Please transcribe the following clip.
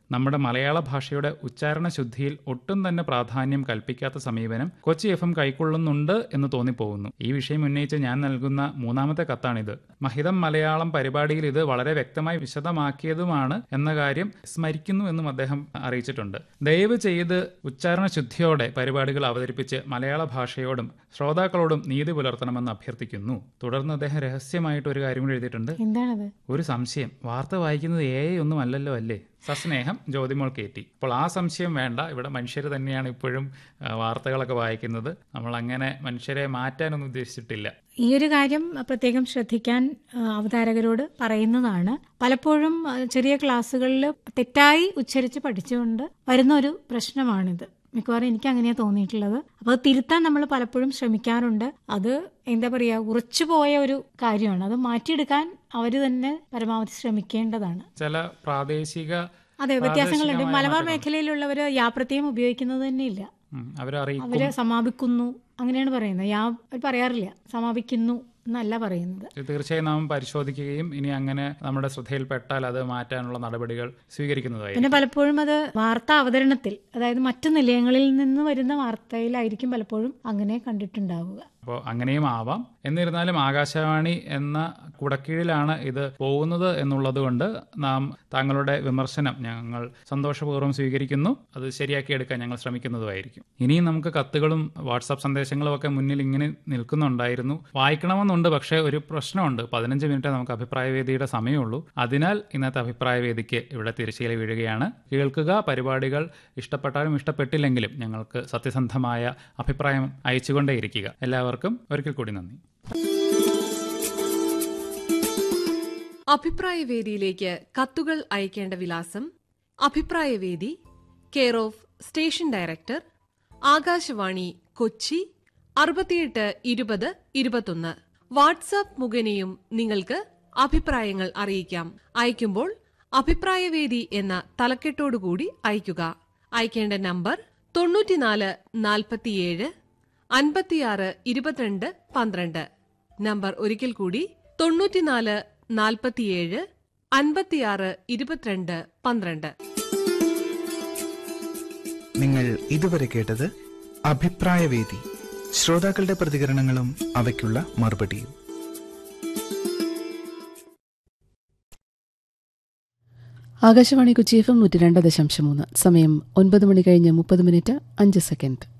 നമ്മുടെ മലയാള ഭാഷയുടെ ഉച്ചാരണ ശുദ്ധിയിൽ ഒട്ടും തന്നെ പ്രാധാന്യം കൽപ്പിക്കാത്ത സമീപനം കൊച്ചി എഫ് എം കൈക്കൊള്ളുന്നുണ്ട് എന്ന് തോന്നിപ്പോകുന്നു ഈ വിഷയം ഉന്നയിച്ച് ഞാൻ നൽകുന്ന മൂന്നാമത്തെ കത്താണിത് മഹിതം മലയാളം പരിപാടിയിൽ ഇത് വളരെ വ്യക്തമായി വിശദമാക്കിയതുമാണ് എന്ന കാര്യം സ്മരിക്കുന്നു എന്നും അദ്ദേഹം അറിയിച്ചിട്ടുണ്ട് ദയവ് ചെയ്ത് ഉച്ചാരണ ശുദ്ധിയോടെ പരിപാടികൾ അവതരിപ്പിച്ച് മലയാള ഭാഷയോടും ശ്രോതാക്കളോടും നീതി പുലർത്തണമെന്ന് അഭ്യർത്ഥിക്കുന്നു തുടർന്ന് അദ്ദേഹം രഹസ്യമായിട്ട് ഒരു കാര്യം കൂടി എഴുതിയിട്ടുണ്ട് എന്താണത് ഒരു സംശയം വാർത്ത വായിക്കുന്നത് എ ഒന്നും അല്ലല്ലോ അല്ലേ സസ്നേഹം ജ്യോതിമോൾ കയറ്റി അപ്പോൾ ആ സംശയം വേണ്ട ഇവിടെ മനുഷ്യർ തന്നെയാണ് ഇപ്പോഴും ആ, വാർത്തകളൊക്കെ വായിക്കുന്നത് നമ്മൾ അങ്ങനെ മനുഷ്യരെ മാറ്റാനൊന്നും ഉദ്ദേശിച്ചിട്ടില്ല ഈ ഒരു കാര്യം പ്രത്യേകം ശ്രദ്ധിക്കാൻ ആ, അവതാരകരോട് പറയുന്നതാണ് പലപ്പോഴും ആ, ചെറിയ ക്ലാസ്സുകളിൽ തെറ്റായി ഉച്ചരിച്ച് പഠിച്ചുകൊണ്ട് വരുന്ന ഒരു പ്രശ്നമാണിത് മിക്കവാറും എനിക്ക് അങ്ങനെയാണ് തോന്നിയിട്ടുള്ളത് അപ്പോൾ അത് തിരുത്താൻ നമ്മൾ പലപ്പോഴും ശ്രമിക്കാറുണ്ട് അത് എന്താ പറയുക ഉറച്ചു പോയ ഒരു കാര്യമാണ് അത് മാറ്റിയെടുക്കാൻ അവർ തന്നെ പരമാവധി ശ്രമിക്കേണ്ടതാണ് ചില പ്രാദേശിക അതെ വ്യത്യാസങ്ങളുണ്ട് പ്രാദേശികമായ മലബാർ മാറ്റങ്ങൾ. മേഖലയിലുള്ളവർ യാപ്രത്യം ഉപയോഗിക്കുന്നത് തന്നെ ഇല്ല ഉം, അവരെ അറിയിക്കും അവര് സമാപിക്കുന്നു അങ്ങനെയാണ് പറയുന്നത് യാ അവർ പറയാറില്ല സമാപിക്കുന്നു എന്നല്ല പറയുന്നത് ഇത് തീർച്ചയായും നാം പരിശോധിക്കുകയും ഇനി അങ്ങനെ നമ്മുടെ ശ്രദ്ധയിൽപ്പെട്ടാൽ അത് മാറ്റാനുള്ള നടപടികൾ സ്വീകരിക്കുന്നതായിരിക്കും പിന്നെ പലപ്പോഴും അത് വാർത്താ അവതരണത്തിൽ അതായത് മറ്റു നിലയങ്ങളിൽ നിന്ന് വരുന്ന വാർത്തയിലായിരിക്കും പലപ്പോഴും അങ്ങനെ കണ്ടിട്ടുണ്ടാവുക അപ്പോൾ അങ്ങനെയും ആവാം എന്നിരുന്നാലും ആകാശവാണി എന്ന കുടക്കീഴിലാണ് ഇത് പോകുന്നത് എന്നുള്ളത് കൊണ്ട് നാം താങ്കളുടെ വിമർശനം ഞങ്ങൾ സന്തോഷപൂർവ്വം സ്വീകരിക്കുന്നു അത് ശരിയാക്കിയെടുക്കാൻ ഞങ്ങൾ ശ്രമിക്കുന്നതുമായിരിക്കും ഇനിയും നമുക്ക് കത്തുകളും വാട്സാപ്പ് സന്ദേശങ്ങളും ഒക്കെ മുന്നിൽ ഇങ്ങനെ നിൽക്കുന്നുണ്ടായിരുന്നു വായിക്കണമെന്നുണ്ട് പക്ഷേ ഒരു പ്രശ്നമുണ്ട് പതിനഞ്ച് മിനിറ്റ് നമുക്ക് അഭിപ്രായവേദിയുടെ സമയമുള്ളൂ അതിനാൽ ഇന്നത്തെ അഭിപ്രായവേദിക്ക് ഇവിടെ തിരശ്ശീല വീഴുകയാണ് കേൾക്കുക പരിപാടികൾ ഇഷ്ടപ്പെട്ടാലും ഇഷ്ടപ്പെട്ടില്ലെങ്കിലും ഞങ്ങൾക്ക് സത്യസന്ധമായ അഭിപ്രായം അയച്ചുകൊണ്ടേയിരിക്കുക എല്ലാവർക്കും ഒരിക്കൽ കൂടി നന്ദി അഭിപ്രായവേദിയിലേക്ക് കത്തുകൾ അയക്കേണ്ട വിലാസം അഭിപ്രായവേദി care of station director Akashvani Kochi അറുപത്തിയെട്ട് ഇരുപത് ഇരുപത്തൊന്ന് വാട്സാപ്പ് മുഖേനയും നിങ്ങൾക്ക് അഭിപ്രായങ്ങൾ അറിയിക്കാം അയക്കുമ്പോൾ അഭിപ്രായവേദി എന്ന തലക്കെട്ടോടുകൂടി അയക്കുക അയക്കേണ്ട നമ്പർ തൊണ്ണൂറ്റിനാല് നാൽപ്പത്തിയേഴ് അൻപത്തിയാറ് ഇരുപത്തിരണ്ട് പന്ത്രണ്ട് നമ്പർ ഒരിക്കൽ കൂടി തൊണ്ണൂറ്റിനാല് നാൽപ്പത്തിയേഴ് അൻപത്തിയാറ് ഇരുപത്തിരണ്ട് പന്ത്രണ്ട് നിങ്ങൾ ഇതുവരെ കേട്ടത് അഭിപ്രായവേദി ശ്രോതാക്കളുടെ പ്രതികരണങ്ങളും അവയ്ക്കുള്ള മറുപടിയും ആകാശവാണി കൊച്ചി എഫ് എം നൂറ്റി രണ്ട് ദശാംശം മൂന്ന് സമയം ഒൻപത് മണി കഴിഞ്ഞ് മുപ്പത് മിനിറ്റ് അഞ്ച് സെക്കൻഡ്